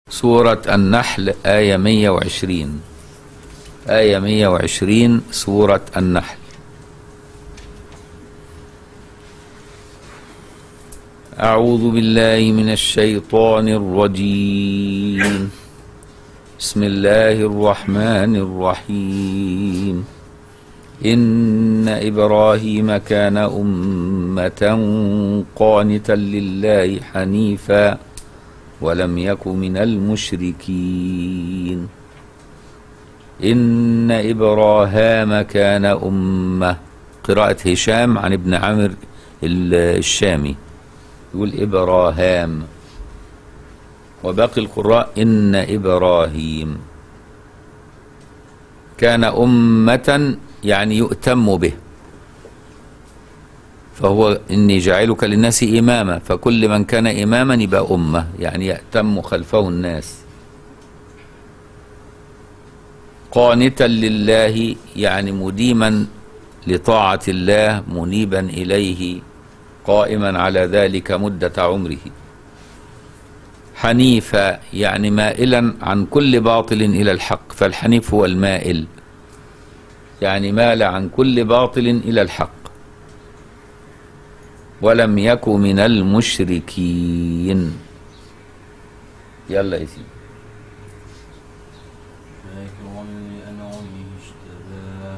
سورة النحل آية 120 آية 120 سورة النحل أعوذ بالله من الشيطان الرجيم بسم الله الرحمن الرحيم إن إبراهيم كان أمة قانتا لله حنيفا ولم يك من المشركين إن إبراهام كان أمة قراءة هشام عن ابن عامر الشامي يقول إبراهام وباقي القراء إن إبراهيم كان أمة يعني يؤتم به فهو إني جاعلك للناس إماما فكل من كان إماما يبقى أمة يعني يأتم خلفه الناس قانتا لله يعني مديما لطاعة الله منيبا إليه قائما على ذلك مدة عمره حنيفا يعني مائلا عن كل باطل إلى الحق فالحنيف هو المائل يعني مال عن كل باطل إلى الحق ولم يك من المشركين يلا يا سيدي شاكرا لأنعمه اجتباه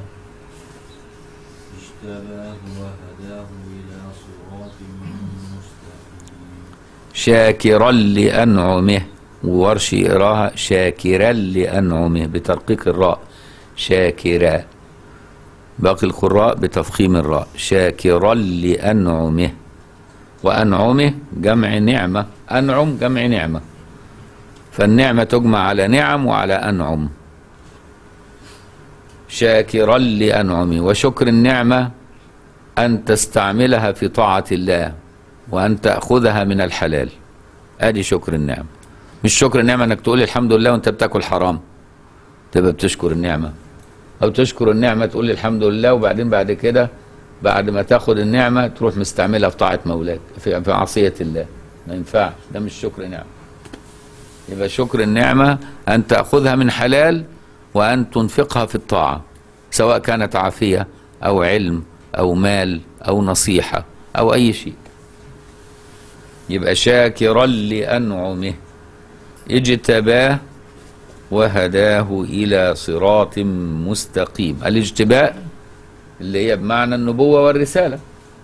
اجتباه وهداه إلى صراط مستقيم شاكرا لأنعمه وورش يقراها شاكرا لأنعمه بترقيق الراء شاكرا باقي القراء بتفخيم الراء شاكرا لأنعمه وأنعمه جمع نعمة أنعم جمع نعمة فالنعمة تجمع على نعم وعلى أنعم شاكرا لأنعمه وشكر النعمة أن تستعملها في طاعة الله وأن تأخذها من الحلال أدي شكر النعمة مش شكر النعمة أنك تقول الحمد لله وأنت بتاكل حرام تبقى بتشكر النعمة أو تشكر النعمة تقول الحمد لله وبعدين بعد كده بعد ما تاخد النعمة تروح مستعملها في طاعة مولاك في, في معصية الله ما ينفعش ده مش شكر نعمة يبقى شكر النعمة أن تأخذها من حلال وأن تنفقها في الطاعة سواء كانت عافية أو علم أو مال أو نصيحة أو أي شيء يبقى شاكرا لأنعمه اجتباه وهداه إلى صراط مستقيم الاجتباء اللي هي بمعنى النبوة والرسالة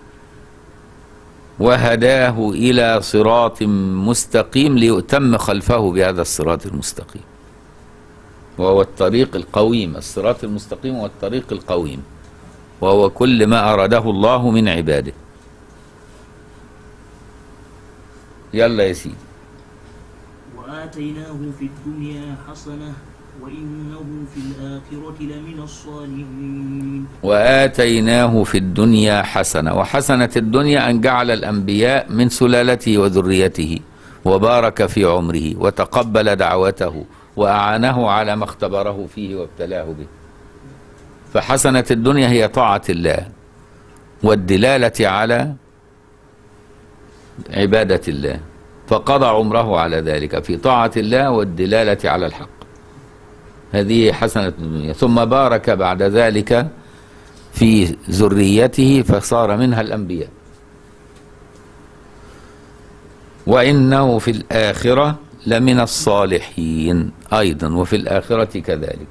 وهداه إلى صراط مستقيم ليؤتم خلفه بهذا الصراط المستقيم وهو الطريق القويم الصراط المستقيم هو الطريق القويم وهو كل ما أراده الله من عباده يلا يا سيدي وآتيناه في الدنيا حسنة وإنه في الآخرة لمن الصالحين وآتيناه في الدنيا حسنة وحسنة الدنيا أن جعل الأنبياء من سلالته وذريته وبارك في عمره وتقبل دعوته وأعانه على ما اختبره فيه وابتلاه به فحسنة الدنيا هي طاعة الله والدلالة على عبادة الله فقضى عمره على ذلك في طاعة الله والدلالة على الحق هذه حسنة الدنيا ثم بارك بعد ذلك في ذريته فصار منها الأنبياء وإنه في الآخرة لمن الصالحين أيضا وفي الآخرة كذلك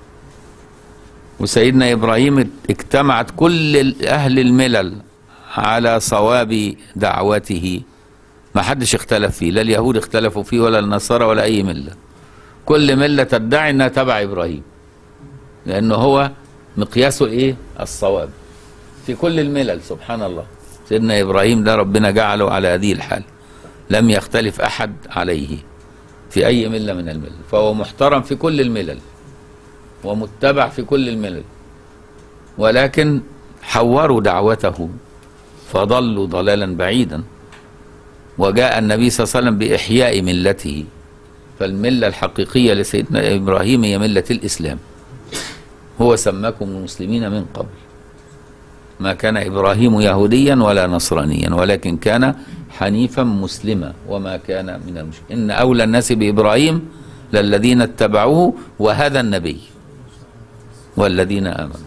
وسيدنا إبراهيم اجتمعت كل أهل الملل على صواب دعوته ما حدش اختلف فيه لا اليهود اختلفوا فيه ولا النصارى ولا أي ملة كل ملة تدعي أنها تبع إبراهيم لأنه هو مقياسه إيه الصواب في كل الملل سبحان الله سيدنا إبراهيم ده ربنا جعله على هذه الحال لم يختلف أحد عليه في أي ملة من الملل فهو محترم في كل الملل ومتبع في كل الملل ولكن حوروا دعوته فضلوا ضلالا بعيدا وجاء النبي صلى الله عليه وسلم بإحياء ملته فالملة الحقيقية لسيدنا إبراهيم هي ملة الإسلام هو سماكم المسلمين من قبل ما كان إبراهيم يهوديا ولا نصرانيا ولكن كان حنيفا مسلما وما كان من المشركين إن أولى الناس بإبراهيم للذين اتبعوه وهذا النبي والذين آمنوا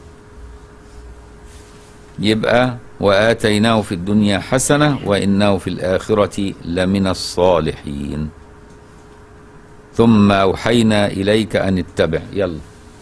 يبقى وآتيناه في الدنيا حسنة وإنه في الآخرة لمن الصالحين ثم أوحينا إليك أن اتبع يلا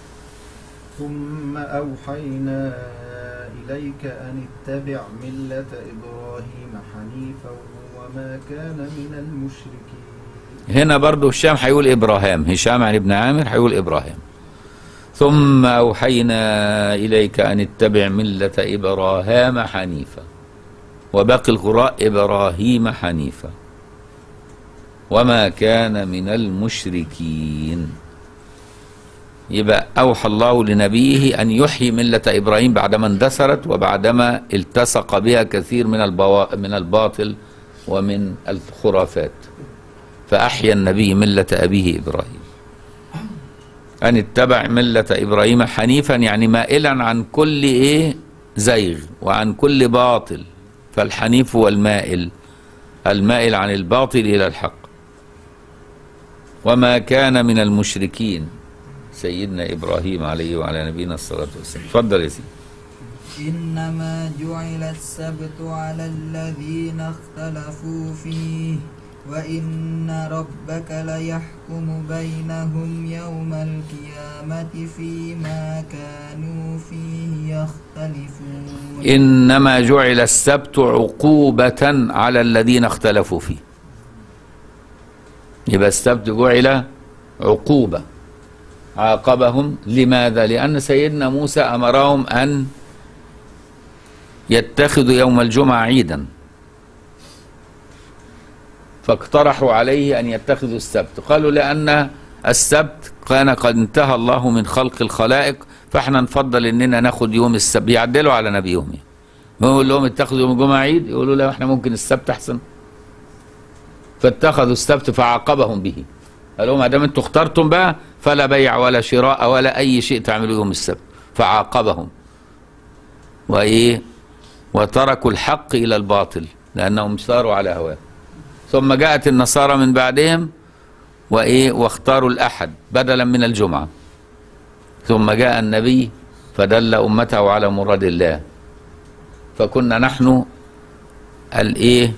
ثم أوحينا إليك أن اتبع ملة إبراهيم حنيفا وما كان من المشركين هنا برضو هشام هيقول إبراهام هشام عن ابن عامر هيقول إبراهام ثم أوحينا إليك أن اتبع ملة إبراهام حنيفا وباقي القراء إبراهيم حنيفا وما كان من المشركين يبقى أوحى الله لنبيه أن يحيي ملة إبراهيم بعدما اندثرت وبعدما التصق بها كثير من البوا... من الباطل ومن الخرافات فأحيا النبي ملة أبيه إبراهيم أن اتبع ملة إبراهيم حنيفا يعني مائلا عن كل إيه زيغ وعن كل باطل فالحنيف هو المائل المائل عن الباطل إلى الحق وما كان من المشركين سيدنا إبراهيم عليه وعلى نبينا الصلاة والسلام تفضل يا سيدي إنما جعل السبت على الذين اختلفوا فيه وإن ربك ليحكم بينهم يوم القيامة فيما كانوا فيه يختلفون إنما جعل السبت عقوبة على الذين اختلفوا فيه يبقى السبت جعل عقوبة عاقبهم لماذا؟ لأن سيدنا موسى أمرهم أن يتخذوا يوم الجمعة عيدا فاقترحوا عليه أن يتخذوا السبت قالوا لأن السبت كان قد انتهى الله من خلق الخلائق فاحنا نفضل اننا ناخد يوم السبت يعدلوا على نبيهم يعني. يقول لهم اتخذوا يوم الجمعة عيد يقولوا لا احنا ممكن السبت احسن فاتخذوا السبت فعاقبهم به قال لهم ما دام انتوا اخترتم بقى فلا بيع ولا شراء ولا اي شيء تعملوا يوم السبت فعاقبهم وايه وتركوا الحق الى الباطل لانهم ساروا على هواه ثم جاءت النصارى من بعدهم وايه واختاروا الاحد بدلا من الجمعه ثم جاء النبي فدل امته على مراد الله فكنا نحن الايه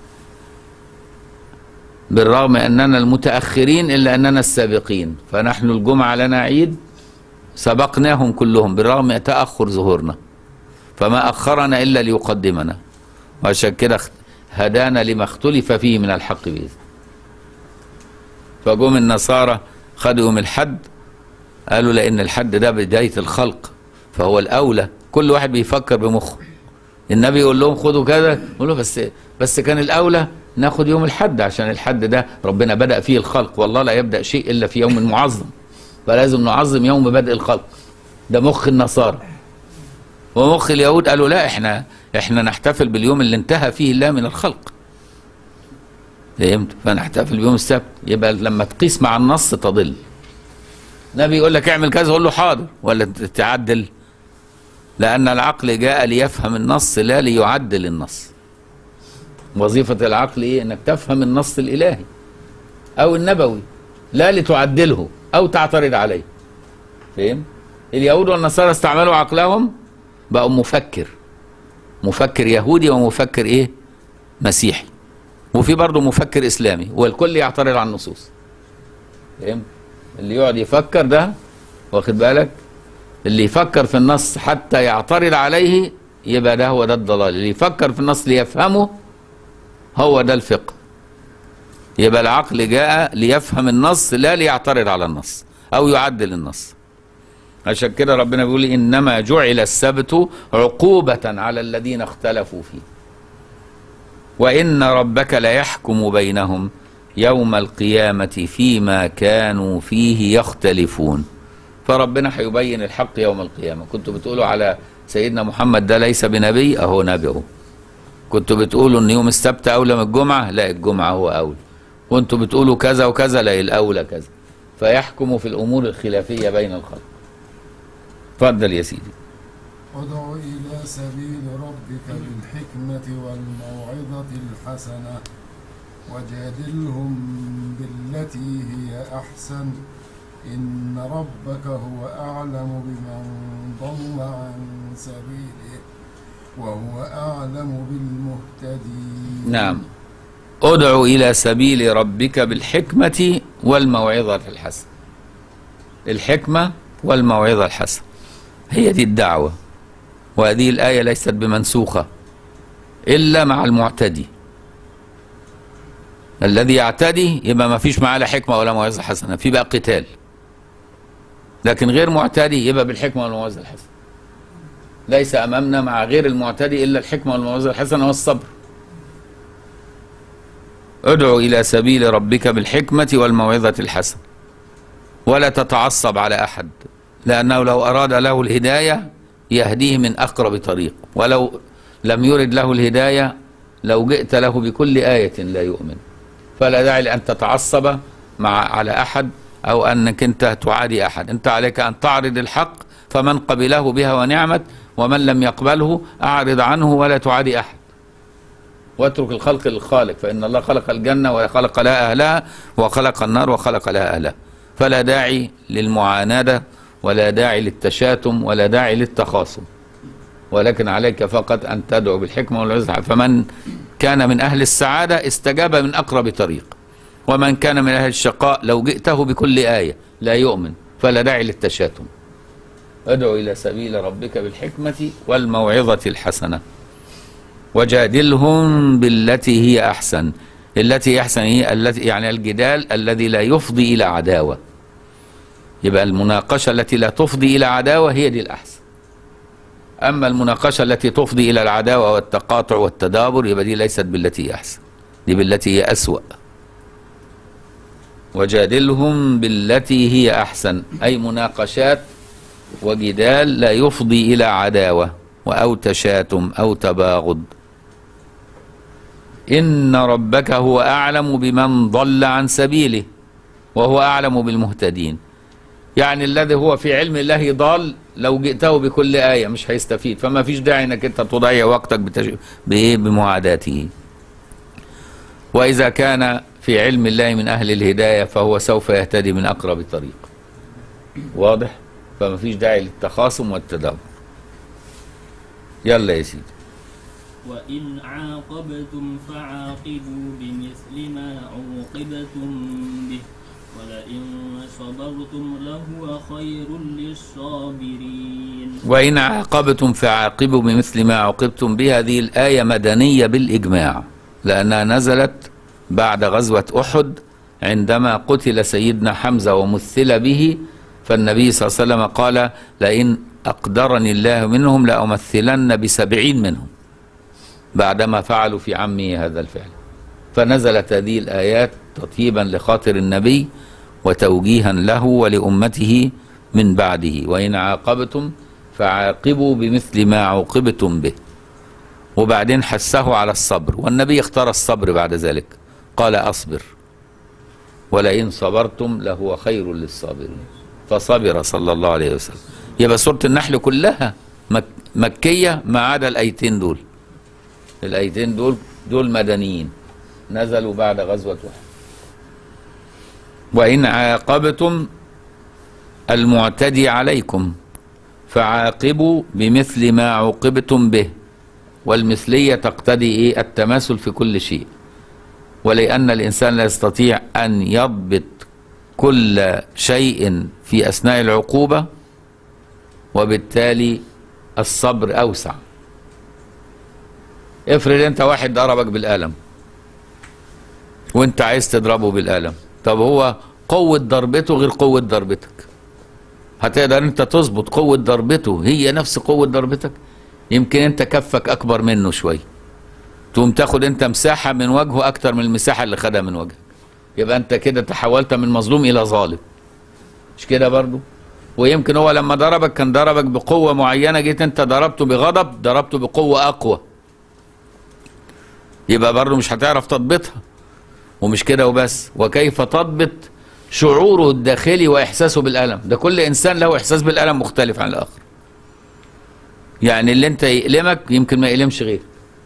بالرغم اننا المتاخرين الا اننا السابقين فنحن الجمعه لنا عيد سبقناهم كلهم بالرغم من تاخر ظهورنا فما اخرنا الا ليقدمنا وعشان كده هدانا لما اختلف فيه من الحق باذن فجم النصارى خدوا يوم الحد قالوا لان الحد ده بدايه الخلق فهو الاولى كل واحد بيفكر بمخه النبي يقول لهم خدوا كذا يقول له بس بس كان الاولى ناخد يوم الحد عشان الحد ده ربنا بدا فيه الخلق والله لا يبدا شيء الا في يوم معظم فلازم نعظم يوم بدء الخلق ده مخ النصارى ومخ اليهود قالوا لا احنا احنا نحتفل باليوم اللي انتهى فيه الله من الخلق فهمت فنحتفل بيوم السبت يبقى لما تقيس مع النص تضل النبي يقول لك اعمل كذا قول له حاضر ولا تعدل لأن العقل جاء ليفهم النص لا ليعدل النص وظيفة العقل إيه؟ إنك تفهم النص الإلهي أو النبوي لا لتعدله أو تعترض عليه فهم؟ اليهود والنصارى استعملوا عقلهم بقوا مفكر مفكر يهودي ومفكر إيه؟ مسيحي وفي برضه مفكر إسلامي والكل يعترض على النصوص فهم؟ اللي يقعد يفكر ده واخد بالك اللي يفكر في النص حتى يعترض عليه يبقى ده هو ده الضلال اللي يفكر في النص ليفهمه هو ده الفقه يبقى العقل جاء ليفهم النص لا ليعترض على النص او يعدل النص عشان كده ربنا بيقول انما جعل السبت عقوبة على الذين اختلفوا فيه وان ربك ليحكم بينهم يوم القيامة فيما كانوا فيه يختلفون فربنا هيبين الحق يوم القيامة كنتوا بتقولوا على سيدنا محمد ده ليس بنبي اهو نبي اهو كنتوا بتقولوا ان يوم السبت اولى من الجمعة لا الجمعة هو اولى كنتوا بتقولوا كذا وكذا لا الاولى كذا فيحكم في الامور الخلافية بين الخلق اتفضل يا سيدي ادع إلى سبيل ربك بالحكمة والموعظة الحسنة وجادلهم بالتي هي أحسن إن ربك هو أعلم بمن ضل عن سبيله وهو أعلم بالمهتدين نعم ادع إلى سبيل ربك بالحكمة والموعظة الحسنة الحكمة والموعظة الحسنة هي دي الدعوة وهذه الآية ليست بمنسوخة إلا مع المعتدي الذي يعتدي يبقى ما فيش معاه لا حكمة ولا موعظة حسنة في بقى قتال لكن غير معتدي يبقى بالحكمة والموعظة الحسنة ليس أمامنا مع غير المعتدي إلا الحكمة والموعظة الحسنة والصبر ادع إلى سبيل ربك بالحكمة والموعظة الحسنة ولا تتعصب على أحد لأنه لو أراد له الهداية يهديه من أقرب طريق ولو لم يرد له الهداية لو جئت له بكل آية لا يؤمن فلا داعي لأن تتعصب مع على أحد أو أنك أنت تعادي أحد أنت عليك أن تعرض الحق فمن قبله بها ونعمت ومن لم يقبله أعرض عنه ولا تعادي أحد واترك الخلق للخالق فإن الله خلق الجنة وخلق لها أهلها وخلق النار وخلق لها أهلها فلا داعي للمعاندة ولا داعي للتشاتم ولا داعي للتخاصم ولكن عليك فقط أن تدعو بالحكمة والعزة فمن كان من أهل السعادة استجاب من أقرب طريق ومن كان من أهل الشقاء لو جئته بكل آية لا يؤمن فلا داعي للتشاتم ادعو إلى سبيل ربك بالحكمة والموعظة الحسنة وجادلهم بالتي هي أحسن التي هي أحسن هي التي يعني الجدال الذي لا يفضي إلى عداوة يبقى المناقشة التي لا تفضي إلى عداوة هي دي الأحسن أما المناقشة التي تفضي إلى العداوة والتقاطع والتدابر يبقى دي ليست بالتي هي أحسن دي بالتي هي أسوأ وجادلهم بالتي هي أحسن أي مناقشات وجدال لا يفضي إلى عداوة أو تشاتم أو تباغض إن ربك هو أعلم بمن ضل عن سبيله وهو أعلم بالمهتدين يعني الذي هو في علم الله ضال لو جئته بكل آية مش هيستفيد فما فيش داعي انك انت تضيع وقتك بتش... بإيه بمعاداته وإذا كان في علم الله من أهل الهداية فهو سوف يهتدي من أقرب طريق واضح فما فيش داعي للتخاصم والتدابر يلا يا سيدي وإن عاقبتم فعاقبوا بمثل ما عوقبتم به ولئن صبرتم لهو خير للصابرين وإن عاقبتم فعاقبوا بمثل ما عوقبتم به هذه الآية مدنية بالإجماع لأنها نزلت بعد غزوة أحد عندما قتل سيدنا حمزة ومثل به فالنبي صلى الله عليه وسلم قال لئن أقدرني الله منهم لأمثلن بسبعين منهم بعدما فعلوا في عمي هذا الفعل فنزلت هذه الآيات تطيبا لخاطر النبي وتوجيها له ولأمته من بعده وإن عاقبتم فعاقبوا بمثل ما عوقبتم به وبعدين حسه على الصبر والنبي اختار الصبر بعد ذلك قال أصبر ولئن صبرتم لهو خير للصابرين فصبر صلى الله عليه وسلم يبقى سورة النحل كلها مك مكية ما عدا الآيتين دول الآيتين دول دول مدنيين نزلوا بعد غزوة أحد وإن عاقبتم المعتدي عليكم فعاقبوا بمثل ما عوقبتم به والمثلية تقتضي إيه التماثل في كل شيء ولأن الإنسان لا يستطيع أن يضبط كل شيء في أثناء العقوبة وبالتالي الصبر أوسع افرض أنت واحد ضربك بالقلم وأنت عايز تضربه بالقلم طب هو قوة ضربته غير قوة ضربتك هتقدر أنت تظبط قوة ضربته هي نفس قوة ضربتك يمكن أنت كفك أكبر منه شوية تقوم تاخد أنت مساحة من وجهه أكتر من المساحة اللي خدها من وجهك يبقى أنت كده تحولت من مظلوم إلى ظالم مش كده برضو ويمكن هو لما ضربك كان ضربك بقوة معينة جيت انت ضربته بغضب ضربته بقوة أقوى يبقى برضو مش هتعرف تضبطها ومش كده وبس وكيف تضبط شعوره الداخلي وإحساسه بالألم ده كل إنسان له إحساس بالألم مختلف عن الآخر يعني اللي انت يألمك يمكن ما يألمش غيرك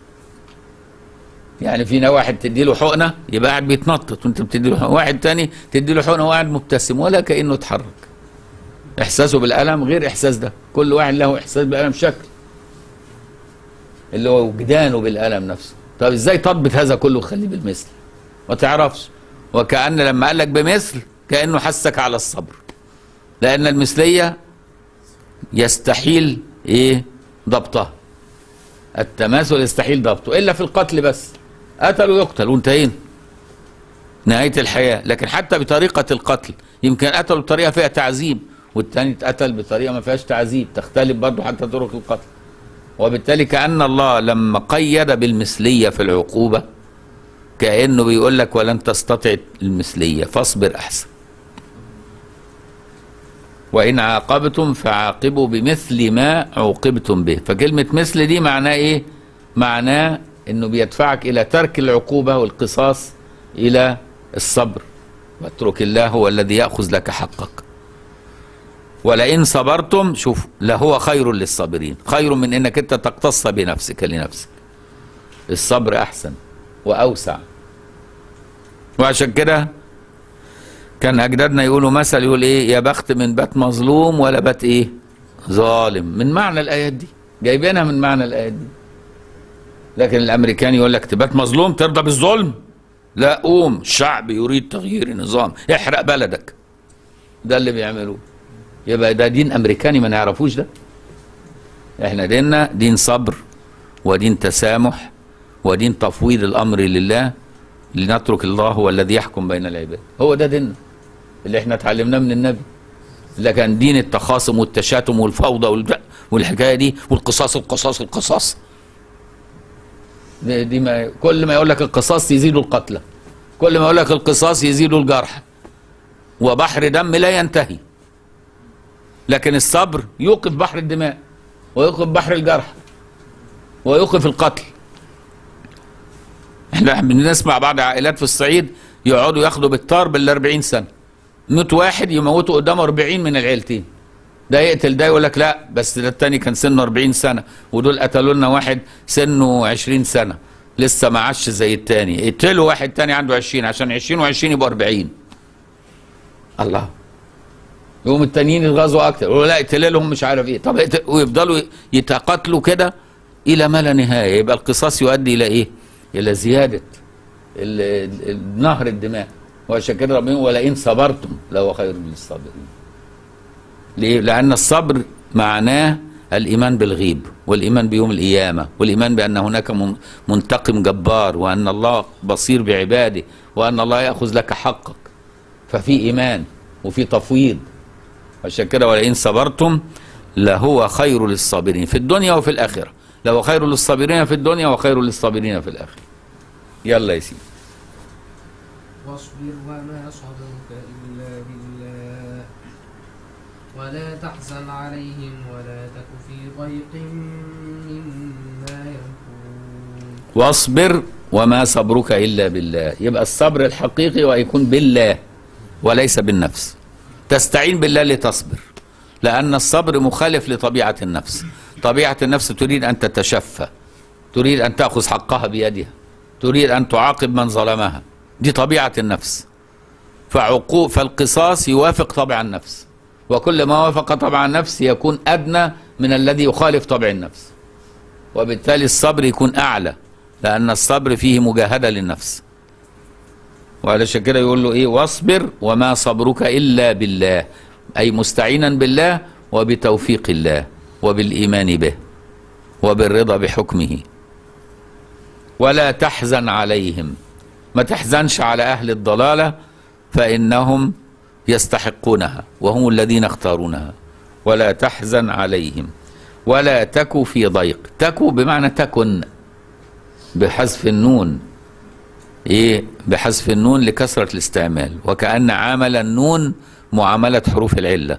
يعني فينا واحد تدي له حقنه يبقى قاعد بيتنطط وانت بتدي له حقنة. واحد تاني تدي له حقنه وقاعد مبتسم ولا كانه اتحرك احساسه بالالم غير احساس ده كل واحد له احساس بالالم شكل اللي هو وجدانه بالالم نفسه طب ازاي تضبط هذا كله وتخليه بالمثل ما تعرفش وكأن لما قال لك بمثل كأنه حسك على الصبر لأن المثلية يستحيل ايه ضبطها التماثل يستحيل ضبطه الا في القتل بس قتل ويقتل وانتهينا نهايه الحياه لكن حتى بطريقه القتل يمكن قتل بطريقه فيها تعذيب والتاني اتقتل بطريقه ما فيهاش تعذيب تختلف برضه حتى طرق القتل وبالتالي كأن الله لما قيد بالمثلية في العقوبة كأنه بيقول لك ولن تستطع المثلية فاصبر أحسن وإن عاقبتم فعاقبوا بمثل ما عوقبتم به فكلمة مثل دي معناه إيه معناه إنه بيدفعك إلى ترك العقوبة والقصاص إلى الصبر واترك الله هو الذي يأخذ لك حقك ولئن صبرتم شوف لهو خير للصابرين خير من انك انت تقتص بنفسك لنفسك الصبر احسن واوسع وعشان كده كان اجدادنا يقولوا مثل يقول ايه يا بخت من بات مظلوم ولا بات ايه ظالم من معنى الايات دي جايبينها من معنى الايات دي لكن الامريكان يقول لك تبات مظلوم ترضى بالظلم لا قوم الشعب يريد تغيير النظام احرق بلدك ده اللي بيعملوه يبقى ده دين امريكاني ما نعرفوش ده احنا ديننا دين صبر ودين تسامح ودين تفويض الامر لله لنترك الله هو الذي يحكم بين العباد هو ده ديننا اللي احنا اتعلمناه من النبي اللي كان دين التخاصم والتشاتم والفوضى والب- والحكايه دي والقصاص القصاص القصاص دي دي ما كل ما يقول لك القصاص يزيدوا القتلى كل ما يقول لك القصاص يزيدوا الجرح وبحر دم لا ينتهي لكن الصبر يوقف بحر الدماء ويوقف بحر الجرح ويوقف القتل احنا بنسمع بعض عائلات في الصعيد يقعدوا ياخدوا بالطار بال 40 سنه موت واحد يموتوا قدامه 40 من العيلتين ده يقتل ده يقول لك لا بس ده التاني كان سنه 40 سنه ودول قتلوا لنا واحد سنه 20 سنه لسه ما عادش زي التاني يقتلوا واحد تاني عنده 20 عشان 20 و20 يبقوا 40 الله يقوم التانيين يتغاظوا اكتر يقولوا لا اقتل لهم مش عارف ايه طب اقتل- ويفضلوا يتقاتلوا كده الى ما لا نهايه يبقى القصاص يؤدي الى ايه؟ الى زياده ال- ال- ال- نهر الدماء وعشان كده ربنا يقول ولئن صبرتم لهو خير للصابرين. ليه؟ لان الصبر معناه الايمان بالغيب والايمان بيوم القيامه والايمان بان هناك من- منتقم جبار وان الله بصير بعباده وان الله ياخذ لك حقك ففي ايمان وفي تفويض عشان كده ولئن صبرتم لهو خير للصابرين في الدنيا وفي الاخره لهو خير للصابرين في الدنيا وخير للصابرين في الاخره يلا يا سيدي واصبر وما صبرك إلا بالله ولا تحزن عليهم ولا تك في ضيق مما يمكرون واصبر وما صبرك الا بالله يبقى الصبر الحقيقي ويكون بالله وليس بالنفس تستعين بالله لتصبر لان الصبر مخالف لطبيعه النفس طبيعه النفس تريد ان تتشفى تريد ان تاخذ حقها بيدها تريد ان تعاقب من ظلمها دي طبيعه النفس فعقوق فالقصاص يوافق طبع النفس وكل ما وافق طبع النفس يكون ادنى من الذي يخالف طبع النفس وبالتالي الصبر يكون اعلى لان الصبر فيه مجاهده للنفس وعلشان كده يقول له ايه واصبر وما صبرك الا بالله اي مستعينا بالله وبتوفيق الله وبالايمان به وبالرضا بحكمه ولا تحزن عليهم ما تحزنش على اهل الضلاله فانهم يستحقونها وهم الذين اختارونها ولا تحزن عليهم ولا تك في ضيق تكو بمعنى تكن بحذف النون ايه بحذف النون لكثرة الاستعمال وكأن عامل النون معاملة حروف العلة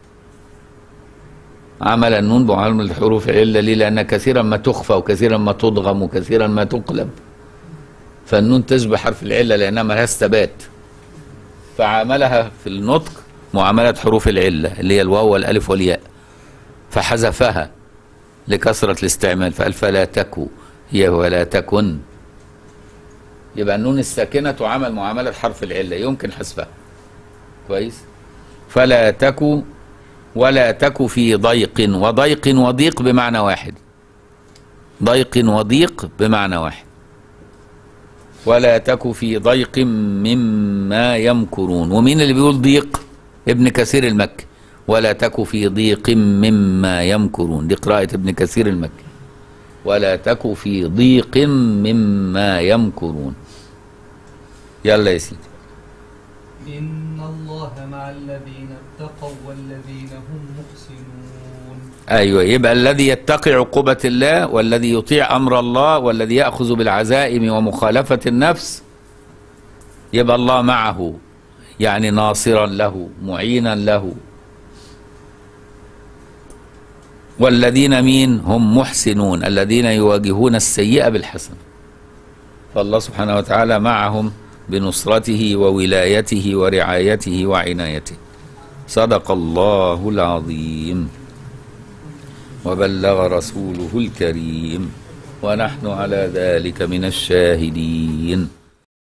عمل النون معاملة حروف العلة ليه لأن كثيرا ما تخفى وكثيرا ما تضغم وكثيرا ما تقلب فالنون تشبه حرف العلة لأنها ملهاش ثبات فعاملها في النطق معاملة حروف العلة اللي هي الواو والألف والياء فحذفها لكثرة الاستعمال فقال فلا تكو هي ولا تكن يبقى النون الساكنة تعامل معاملة حرف العلة يمكن حذفها كويس فلا تكو ولا تك في ضيق وضيق وضيق بمعنى واحد ضيق وضيق بمعنى واحد ولا تك في ضيق مما يمكرون ومين اللي بيقول ضيق ابن كثير المكي ولا تك في ضيق مما يمكرون دي قراءة ابن كثير المكي ولا تك في ضيق مما يمكرون يلا يا سيدي إن الله مع الذين اتقوا والذين هم محسنون ايوه يبقى الذي يتقي عقوبة الله والذي يطيع امر الله والذي ياخذ بالعزائم ومخالفة النفس يبقى الله معه يعني ناصرا له معينا له والذين مين هم محسنون الذين يواجهون السيئة بالحسنة فالله سبحانه وتعالى معهم بنصرته وولايته ورعايته وعنايته صدق الله العظيم وبلغ رسوله الكريم ونحن على ذلك من الشاهدين